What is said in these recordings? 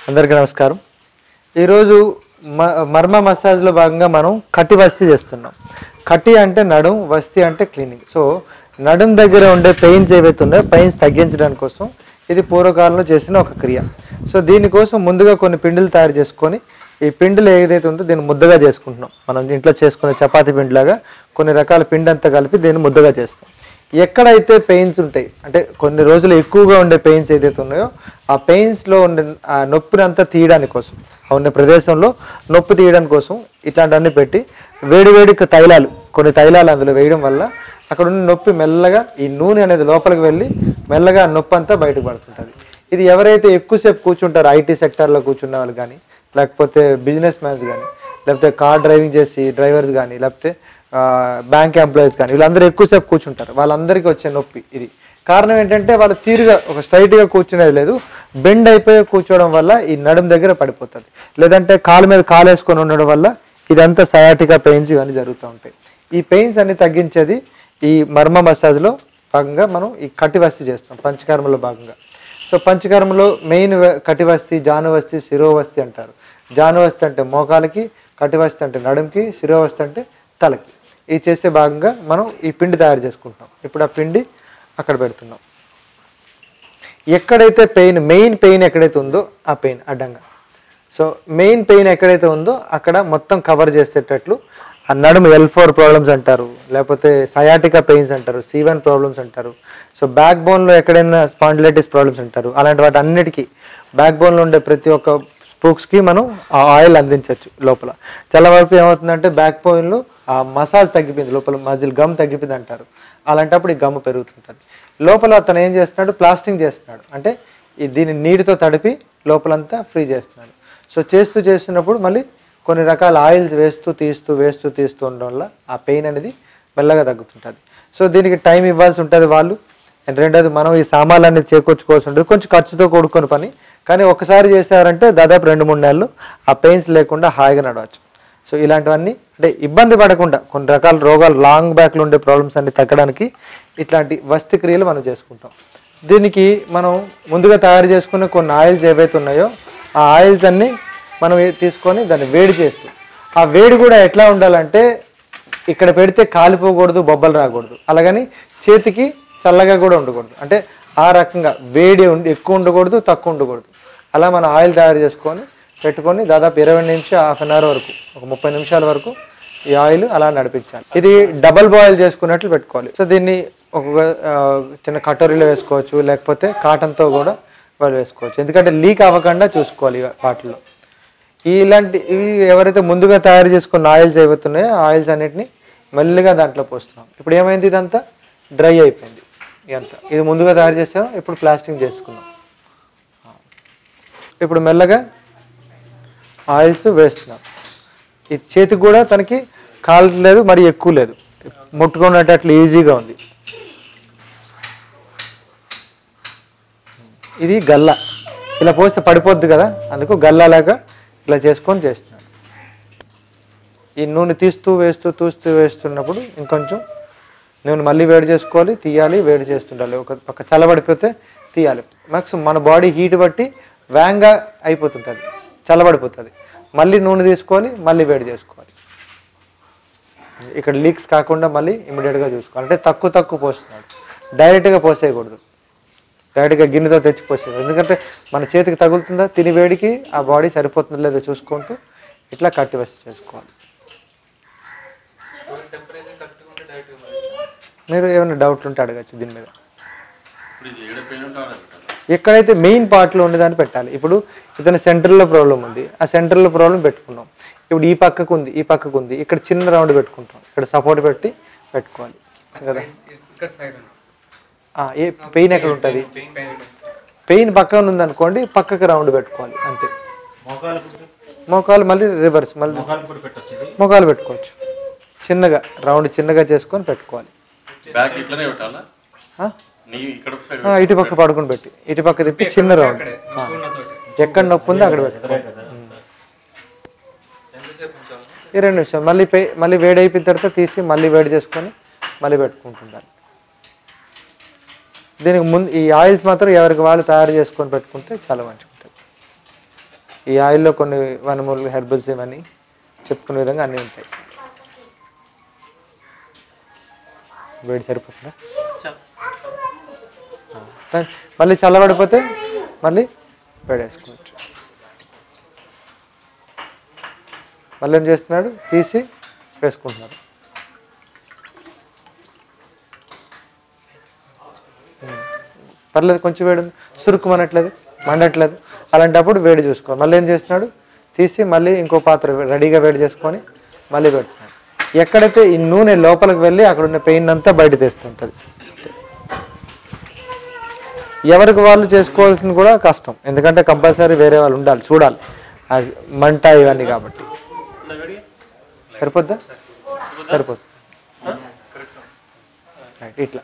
అందరికీ నమస్కారం ఈరోజు మ మర్మ మసాజ్లో భాగంగా మనం కట్టి వస్తీ చేస్తున్నాం కట్టి అంటే నడుం వస్తీ అంటే క్లీనింగ్ సో నడుం దగ్గర ఉండే పెయిన్స్ ఏవైతే ఉన్నాయో పెయిన్స్ తగ్గించడానికి కోసం ఇది పూర్వకాలంలో చేసిన ఒక క్రియ సో దీనికోసం ముందుగా కొన్ని పిండిలు తయారు చేసుకొని ఈ పిండిలు ఏదైతే ఉందో దీన్ని ముద్దగా చేసుకుంటున్నాం మనం ఇంట్లో చేసుకునే చపాతీ పిండిలాగా కొన్ని రకాల పిండి అంతా కలిపి దీన్ని ముద్దగా చేస్తాం ఎక్కడైతే పెయిన్స్ ఉంటాయి అంటే కొన్ని రోజులు ఎక్కువగా ఉండే పెయిన్స్ ఏదైతే ఉన్నాయో ఆ పెయిన్స్లో ఉండే ఆ నొప్పిని అంతా తీయడానికి కోసం ఆ ఉన్న ప్రదేశంలో నొప్పి తీయడానికి కోసం ఇట్లాంటివన్నీ పెట్టి వేడి వేడి తైలాలు కొన్ని తైలాలు అందులో వేయడం వల్ల అక్కడ ఉన్న నొప్పి మెల్లగా ఈ నూనె అనేది లోపలికి వెళ్ళి మెల్లగా ఆ నొప్పి అంతా బయటకు పడుతుంటుంది ఇది ఎవరైతే ఎక్కువసేపు కూర్చుంటారో ఐటీ సెక్టార్లో కూర్చున్న వాళ్ళు కానీ లేకపోతే బిజినెస్ మ్యాన్స్ కానీ లేకపోతే కార్ డ్రైవింగ్ చేసి డ్రైవర్స్ కానీ లేకపోతే బ్యాంక్ ఎంప్లాయీస్ కానీ వీళ్ళందరూ ఎక్కువసేపు కూర్చుంటారు వాళ్ళందరికీ వచ్చే నొప్పి ఇది కారణం ఏంటంటే వాళ్ళు తీరుగా ఒక స్ట్రైట్గా కూర్చునేది లేదు బెండ్ అయిపోయి కూర్చోవడం వల్ల ఈ నడుం దగ్గర పడిపోతుంది లేదంటే కాలు మీద కాలు వేసుకొని ఉండడం వల్ల ఇదంతా సయాటికా పెయిన్స్ ఇవన్నీ జరుగుతూ ఉంటాయి ఈ పెయిన్స్ అన్ని తగ్గించేది ఈ మర్మ మసాజ్లో భాగంగా మనం ఈ కటివస్తి చేస్తాం పంచకర్మలో భాగంగా సో పంచకర్మలో మెయిన్ కటివస్తి జానువస్తి శిరోవస్తి అంటారు జానువస్తి అంటే మోకాలకి కటివస్తి అంటే నడుంకి శిరోవస్తి అంటే తలకి ఇది చేసే భాగంగా మనం ఈ పిండి తయారు చేసుకుంటాం ఇప్పుడు ఆ పిండి అక్కడ పెడుతున్నాం ఎక్కడైతే పెయిన్ మెయిన్ పెయిన్ ఎక్కడైతే ఉందో ఆ పెయిన్ అడ్డంగా సో మెయిన్ పెయిన్ ఎక్కడైతే ఉందో అక్కడ మొత్తం కవర్ చేసేటట్లు ఆ నడుము ఎల్ ఫోర్ ప్రాబ్లమ్స్ అంటారు లేకపోతే సయాటికా పెయిన్స్ అంటారు సి వన్ ప్రాబ్లమ్స్ అంటారు సో బ్యాక్ బోన్లో ఎక్కడైనా స్పాండిలైటిస్ ప్రాబ్లమ్స్ అంటారు అలాంటి వాటి అన్నిటికీ బ్యాక్ బోన్లో ఉండే ప్రతి ఒక్క స్పోక్స్కి మనం ఆ ఆయిల్ అందించవచ్చు లోపల చాలా వరకు ఏమవుతుందంటే బ్యాక్ బోన్లో ఆ మసాజ్ తగ్గిపోయింది లోపల మజిల్ గమ్ తగ్గిపోయింది అంటారు అలాంటప్పుడు ఈ గమ్ పెరుగుతుంటుంది లోపల అతను ఏం చేస్తున్నాడు ప్లాస్టింగ్ చేస్తున్నాడు అంటే ఈ దీన్ని నీటితో తడిపి లోపలంతా ఫ్రీ చేస్తున్నాడు సో చేస్తూ చేస్తున్నప్పుడు మళ్ళీ కొన్ని రకాల ఆయిల్స్ వేస్తూ తీస్తూ వేస్తూ తీస్తూ ఉండడం వల్ల ఆ పెయిన్ అనేది మెల్లగా తగ్గుతుంటుంది సో దీనికి టైం ఇవ్వాల్సి ఉంటుంది వాళ్ళు అండ్ రెండోది మనం ఈ సామాన్లన్నీ చేకూర్చుకోవాల్సి ఉంటుంది కొంచెం ఖర్చుతో కూడుకొని పని కానీ ఒకసారి చేశారంటే దాదాపు రెండు మూడు నెలలు ఆ పెయిన్స్ లేకుండా హాయిగా నడవచ్చు సో ఇలాంటివన్నీ అంటే ఇబ్బంది పడకుండా కొన్ని రకాల రోగాలు లాంగ్ బ్యాక్లో ఉండే ప్రాబ్లమ్స్ అన్ని తగ్గడానికి ఇట్లాంటి వస్తి క్రియలు మనం చేసుకుంటాం దీనికి మనం ముందుగా తయారు చేసుకున్న కొన్ని ఆయిల్స్ ఏవైతే ఉన్నాయో ఆ ఆయిల్స్ అన్ని మనం ఏ- తీసుకొని దాన్ని వేడి చేస్తూ ఆ వేడి కూడా ఎట్లా ఉండాలంటే ఇక్కడ పెడితే కాలిపోకూడదు బొబ్బలు రాకూడదు అలాగని చేతికి చల్లగా కూడా ఉండకూడదు అంటే ఆ రకంగా వేడి ఉండి ఎక్కువ ఉండకూడదు తక్కువ ఉండకూడదు అలా మనం ఆయిల్ తయారు చేసుకొని పెట్టుకొని దాదాపు ఇరవై నుంచి హాఫ్ అన్ అవర్ వరకు ఒక ముప్పై నిమిషాల వరకు ఈ ఆయిల్ అలా నడిపించాలి ఇది డబల్ బాయిల్ చేసుకున్నట్లు పెట్టుకోవాలి సో దీన్ని ఒక ఆ, చిన్న కటోరీలో వేసుకోవచ్చు లేకపోతే కాటన్తో కూడా వాళ్ళు వేసుకోవచ్చు ఎందుకంటే లీక్ అవ్వకుండా చూసుకోవాలి ఇవ- వాటిలో ఈ ఇలాంటి ఇవి ఎవరైతే ముందుగా తయారు చేసుకున్న ఆయిల్స్ ఏవైతున్నాయో ఆ ఆయిల్స్ అన్నిటిని మెల్లిగా దాంట్లో పోస్తున్నాం ఇప్పుడు ఏమైంది ఇదంతా డ్రై అయిపోయింది ఇదంతా ఇది ముందుగా తయారు చేసాం ఇప్పుడు ప్లాస్టింగ్ చేసుకున్నాం ఇప్పుడు మెల్లగా ఆయిల్స్ వేస్తున్నాం ఈ చేతికి కూడా తనకి కాలట్లేదు మరి ఎక్కువ లేదు ముట్టుకున్నట్టు ఈజీగా ఉంది ఇది గల్ల ఇలా పోస్తే పడిపోద్ది కదా అందుకు గల్లలాగా ఇలా చేసుకొని చేస్తున్నాడు ఈ నూనె తీస్తూ వేస్తూ తూస్తూ వేస్తున్నప్పుడు ఇంకొంచెం నూనె మళ్ళీ వేడి చేసుకోవాలి తీయాలి వేడి చేస్తుండాలి ఒక పక్క చల్లబడిపోతే తీయాలి మ్యాక్సిమం మన బాడీ హీట్ బట్టి వేగంగా అయిపోతుంటుంది చల్లబడిపోతుంది మళ్ళీ నూనె తీసుకోవాలి మళ్ళీ వేడి చేసుకోవాలి ఇక్కడ లీక్స్ కాకుండా మళ్ళీ ఇమీడియట్గా చూసుకోవాలి అంటే తక్కువ తక్కువ పోస్తున్నాడు డైరెక్ట్గా పోసేయకూడదు డైరెక్ట్గా గిన్నెతో తెచ్చి పోసేది ఎందుకంటే మన చేతికి తగులుతుందా తిని వేడికి ఆ బాడీ సరిపోతుందో లేదో చూసుకుంటూ ఇట్లా కట్టి వసి చేసుకోవాలి మీరు ఏమైనా డౌట్ ఉంటే అడగచ్చు దీని మీద ఇప్పుడు ఇది ఏడ పెయిన్ ఉంటే ఆడ పెట్టాలి ఎక్కడైతే మెయిన్ పార్ట్లో ఉండేదాన్ని పెట్టాలి ఇప్పుడు ఇతని సెంటర్లో ప్రాబ్లం ఉంది ఆ సెంటర్లో ప్రాబ్లం పెట్టుకున్నాం ఇప్పుడు ఈ పక్కకు ఉంది ఈ పక్కకు ఉంది ఇక్కడ చిన్న రౌండ్ పెట్టుకుంటాం ఇక్కడ సపోర్ట్ పెట్టి పెట్టుకోవాలి కదా ఇక్కడ సైడ్ ఉంది ఆ, ఏ పెయిన్ ఎక్కడ ఉంటుంది పెయిన్ పెయిన్ పక్కన ఉంది అనుకోండి పక్కకి రౌండ్ పెట్టుకోవాలి అంతే మోకాలు మోకాలు మళ్ళీ రివర్స్ మళ్ళీ మోకాలు కూడా పెట్టచ్చు ఇది మోకాలు పెట్టుకోవచ్చు చిన్నగా రౌండ్ చిన్నగా చేసుకొని పెట్టుకోవాలి బ్యాక్ ఇట్లనే పెట్టాలా ఆ? నీ ఇక్కడ సైడ్ ఆ, ఇటు పక్క పడుకొని పెట్టి ఇటు పక్క తిప్పి చిన్న రౌండ్ అక్కడే నొప్పి ఉన్న చోట ఎక్కడ నొప్పి ఉందో అక్కడ పెట్టుకోవాలి ఎంతసేపు ఉంచాలి ఈ రెండు నిమిషాలు మళ్ళీ పే మళ్ళీ వేడి అయిపోయిన తర్వాత తీసి మళ్ళీ వేడి చేసుకొని మళ్ళీ పెట్టుకుంటుండాలి దీనికి ముందు ఈ ఆయిల్స్ మాత్రం ఎవరికి వాళ్ళు తయారు చేసుకొని పెట్టుకుంటే చాలా మంచిగా ఉంటుంది ఈ ఆయిల్లో కొన్ని వనమూలు హెర్బల్స్ ఇవన్నీ చెప్పుకునే విధంగా అన్నీ ఉంటాయి వేడి సరిపోతుందా ఆ, మళ్ళీ చల్లబడిపోతే మళ్ళీ వేడేసుకోవచ్చు మళ్ళీ ఏం చేస్తున్నాడు తీసి వేసుకుంటున్నాడు ఉమ్. పర్లేదు కొంచెం వేడి ఉంది సురుకుమనట్లేదు మండట్లేదు అలాంటప్పుడు వేడి చూసుకో మళ్ళీ ఏం చేస్తున్నాడు తీసి మళ్ళీ ఇంకో పాత్ర రెడీగా వేడి చేసుకొని మళ్ళీ పెడుతున్నాడు ఎక్కడైతే ఈ నూనె లోపలికి వెళ్ళి అక్కడ ఉన్న పెయిన్ అంతా బయట తెస్తుంటుంది ఎవరికి వాళ్ళు చేసుకోవాల్సింది కూడా కష్టం ఎందుకంటే కంపల్సరీ వేరే వాళ్ళు ఉండాలి చూడాలి ఆ మంట ఇవన్నీ కాబట్టి సరిపోద్దా సరిపోద్ది రైట్ ఇట్లా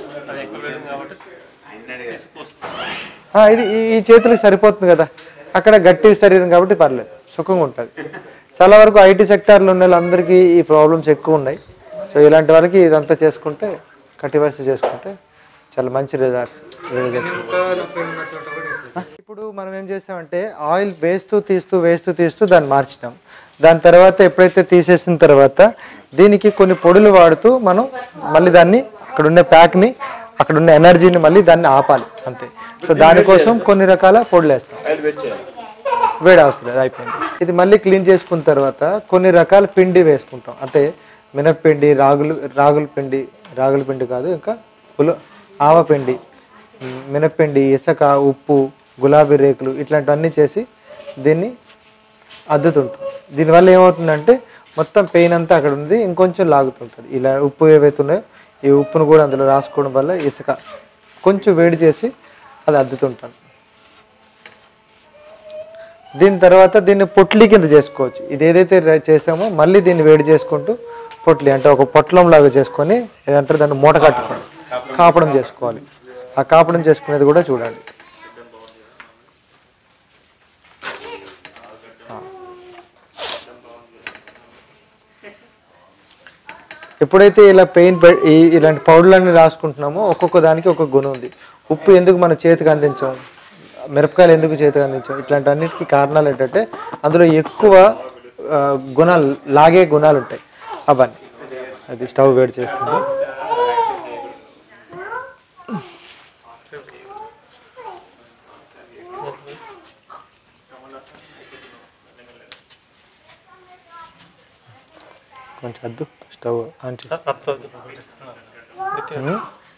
ఆ, ఇది ఈ- ఈ చేతులకు సరిపోతుంది కదా అక్కడ గట్టి శరీరం కాబట్టి పర్లేదు సుఖంగా ఉంటుంది చాలా వరకు ఐటీ సెక్టార్లో ఉన్న వాళ్ళందరికీ ఈ ప్రాబ్లమ్స్ ఎక్కువ ఉన్నాయి సో ఇలాంటి వాళ్ళకి ఇదంతా చేసుకుంటే కట్టి వయసు చేసుకుంటే చాలా మంచి రిజల్ట్స్ ఇంకా నొప్పి ఉన్న చోట కూడా వేసేసి. ఇప్పుడు మనం ఏం చేస్తామంటే ఆయిల్ వేస్తూ తీస్తూ వేస్తూ తీస్తూ దాన్ని మార్చినాం దాని తర్వాత ఎప్పుడైతే తీసేసిన తర్వాత దీనికి కొన్ని పొడులు వాడుతూ మనం మళ్ళీ దాన్ని అక్కడ ఉన్న ప్యాక్ని అక్కడ ఉన్న ఎనర్జీని మళ్ళీ దాన్ని ఆపాలి అంతే సో దానికోసం కొన్ని రకాల పొడులు వేస్తాం వేడి అవసరం లేదు అయిపోయింది ఇది మళ్ళీ క్లీన్ చేసుకున్న తర్వాత కొన్ని రకాల పిండి వేసుకుంటాం అంటే మినప్పిండి రాగులు రాగుల పిండి రాగుల పిండి కాదు ఇంకా పుల ఆవపిండి ఉమ్, మినప్పిండి ఇసుక ఉప్పు గులాబీ రేకులు ఇట్లాంటివన్నీ చేసి దీన్ని అద్దుతుంటాం దీనివల్ల ఏమవుతుందంటే మొత్తం పెయిన్ అంతా అక్కడ ఉంది ఇంకొంచెం లాగుతుంటుంది ఇలా ఉప్పు ఏవైతే ఉన్నాయో ఈ ఉప్పును కూడా అందులో రాసుకోవడం వల్ల ఇసుక కొంచెం వేడి చేసి అది అద్దుతుంటాను దీని తర్వాత దీన్ని పొట్లి కింద చేసుకోవచ్చు ఇది ఏదైతే ర- చేసామో మళ్ళీ దీన్ని వేడి చేసుకుంటూ పొట్లి అంటే ఒక పొట్లం లాగా చేసుకొని ఏదంటారు దాన్ని మూట కట్టుకోవాలి కాపడం చేసుకోవాలి ఆ కాపడం చేసుకునేది కూడా చూడండి ఎప్పుడైతే ఇలా పెయిన్ ఈ ఇలాంటి పౌడర్లన్నీ రాసుకుంటున్నామో ఒక్కొక్క దానికి ఒక్కొక్క గుణం ఉంది ఉప్పు ఎందుకు మన చేతికి అందించాం మిరపకాయలు ఎందుకు చేతికి అందించాం ఇట్లాంటి అన్నిటికీ కారణాలు ఏంటంటే అందులో ఎక్కువ ఆ, గుణాలు లాగే గుణాలు ఉంటాయి అవన్నీ అది స్టవ్ వేడి చేస్తుంది కొంచెం అద్దు స్టవ్ ఆన్ చేయి. ఉమ్.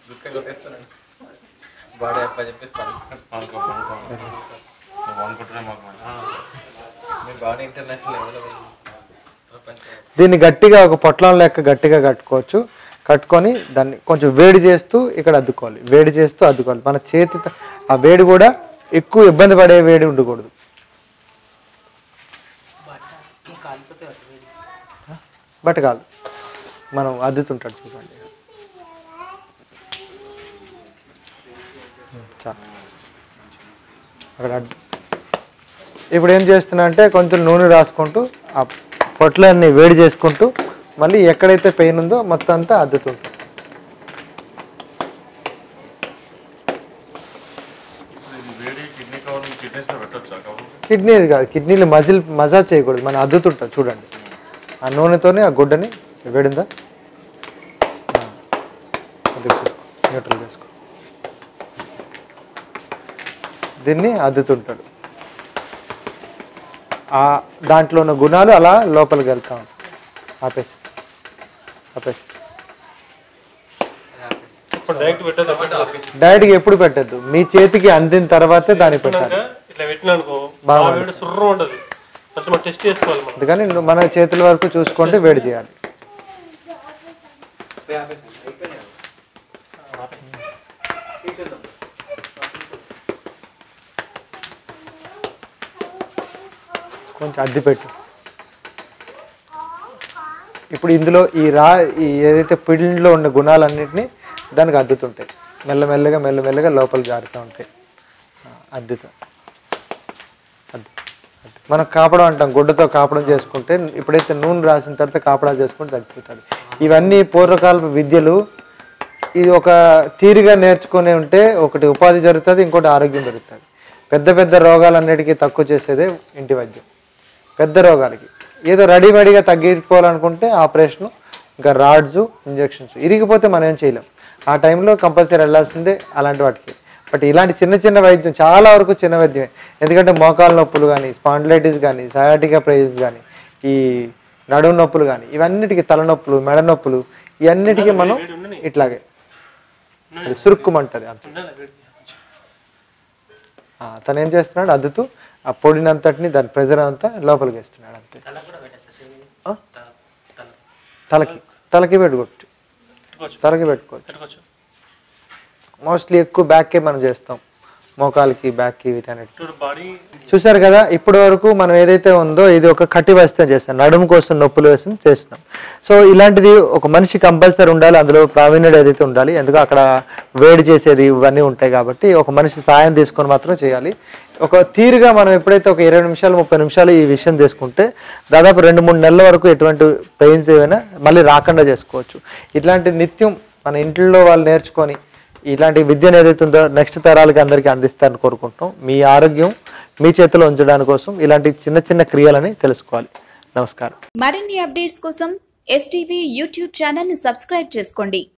బాడీ అప్ప చెప్పేసి పని అనుకుంటున్నా మాకు మీ బాడీ ఇంటర్నేషనల్ లెవెల్లో వెళ్ళిస్తున్నారు ప్రపంచం దీన్ని గట్టిగా ఒక పొట్లం లెక్క గట్టిగా కట్టుకోవచ్చు కట్టుకొని దాన్ని కొంచెం వేడి చేస్తూ ఇక్కడ అద్దుకోవాలి వేడి చేస్తూ అద్దుకోవాలి మన చేతి ఆ వేడి కూడా ఎక్కువ ఇబ్బంది పడే వేడి ఉండకూడదు బట్ కాదు మనం అద్దుతుంటాడు చూడండి చాలు అక్కడ అడ్డు ఇప్పుడు ఏం చేస్తున్నా అంటే కొంచెం నూనె రాసుకుంటూ ఆ పొట్లన్నీ వేడి చేసుకుంటూ మళ్ళీ ఎక్కడైతే పెయిన్ ఉందో మొత్తం అంతా అద్దుతుంటాం ఇది వేడి కిడ్నీ కవర్ కిడ్నీస్ లో పెట్టొచ్చా కవర్ కిడ్నీ కాదు కిడ్నీలు మజిల్ మజాజ్ చేయకూడదు మనం అద్దుతుంటాం చూడండి ఆ నూనెతోనే ఆ గుడ్డని వేడిందా న్యూట్రల్ చేసుకో దీన్ని అద్దుతుంటాడు ఆ దాంట్లో ఉన్న గుణాలు అలా లోపలికి వెళ్తా ఉంటాయి ఆపేసి ఆపేసి ఇప్పుడు డైరెక్ట్ పెట్టదు డైరెక్ట్గా ఎప్పుడు పెట్టద్దు మీ చేతికి అందిన తర్వాతే దాన్ని పెట్టాలి ఇట్లా పెట్టినా అనుకో బాగా బాగా వేడి సుర్రు ఉంటది అసలు మనం టెస్ట్ చేసుకోవాలి మనం అందుకని నువ్వు మన చేతుల వరకు చూసుకుంటే వేడి చేయాలి కొంచెం అద్దె పెట్టు ఇప్పుడు ఇందులో ఈ రా ఈ ఏదైతే పిండిలో ఉన్న గుణాలన్నింటినీ దానికి అద్దుతుంటాయి మెల్లమెల్లగా మెల్లమెల్లగా లోపల జారుతూ ఉంటాయి ఆ, అద్దుతా అద్దు అద్దు. మనం కాపడం అంటాం గుడ్డతో కాపడం చేసుకుంటే ఇప్పుడైతే నూనె రాసిన తర్వాత కాపడాలు చేసుకుంటే తగ్గిపోతుంది ఇవన్నీ పూర్వకాలపు విద్యలు ఇది ఒక తీరుగా నేర్చుకుని ఉంటే ఒకటి ఉపాధి జరుగుతుంది ఇంకోటి ఆరోగ్యం జరుగుతుంది పెద్ద పెద్ద రోగాలన్నిటికీ తక్కువ చేసేదే ఇంటి వైద్యం పెద్ద రోగాలకి ఏదో రెడీమేడ్గా తగ్గిపోవాలనుకుంటే ఆపరేషను ఇంకా రాడ్స్ ఇంజెక్షన్స్ ఇరిగిపోతే మనం ఏం చేయలేం ఆ టైంలో కంపల్సరీ వెళ్ళాల్సిందే అలాంటి వాటికి బట్ ఇలాంటి చిన్న చిన్న వైద్యం చాలా వరకు చిన్న వైద్యమే ఎందుకంటే మోకాల నొప్పులు కానీ స్పాండిలైటిస్ కానీ సయాటికా ప్రైజ్ కానీ ఈ నడుము నొప్పులు కానీ ఇవన్నిటికీ తలనొప్పులు మెడ నొప్పులు ఇవన్నిటికీ మనం ఇట్లాగే అది సురుక్కుమంటది అంత ఉండాలి వేడి. ఆ, తను ఏం చేస్తున్నాడు అద్దుతూ ఆ పొడినంతటిని దాని ప్రెజర్ అంతా లోపలికి వేస్తున్నాడు అంతే ఆ? తలకి తలకి పెట్టుకోవచ్చు పెట్టుకోవచ్చు తలకి పెట్టుకోవచ్చు పెట్టుకోవచ్చు మోస్ట్లీ ఎక్కువ బ్యాక్కే మనం చేస్తాం మోకాలకి బ్యాక్కి వీటన్నిటికి చూడు బాడీ చూసారు కదా ఇప్పటి వరకు మనం ఏదైతే ఉందో ఇది ఒక కట్టి వస్తే చేస్తాం నడుము కోసం నొప్పులు వేసి చేస్తున్నాం సో ఇలాంటిది ఒక మనిషి కంపల్సరీ ఉండాలి అందులో ప్రావీణ్యుడు ఏదైతే ఉండాలి ఎందుకు అక్కడ వేడి చేసేది ఇవన్నీ ఉంటాయి కాబట్టి ఒక మనిషి సాయం తీసుకొని మాత్రం చేయాలి ఒక తీరుగా మనం ఎప్పుడైతే ఒక ఇరవై నిమిషాలు ముప్పై నిమిషాలు ఈ విషయం చేసుకుంటే దాదాపు రెండు మూడు నెలల వరకు ఎటువంటి పెయిన్స్ ఏమైనా మళ్ళీ రాకుండా చేసుకోవచ్చు ఇట్లాంటి నిత్యం మన ఇంట్లో వాళ్ళు నేర్చుకొని ఇలాంటి విద్యను ఏదైతే ఉందో నెక్స్ట్ తరాలకి అందరికీ అందిస్తారని కోరుకుంటాం మీ ఆరోగ్యం మీ చేతిలో ఉంచడానికి కోసం ఇలాంటి చిన్న చిన్న క్రియలని తెలుసుకోవాలి నమస్కారం మరిన్ని అప్డేట్స్ కోసం ఎస్టీవీ యూట్యూబ్ ఛానల్ని సబ్స్క్రైబ్ చేసుకోండి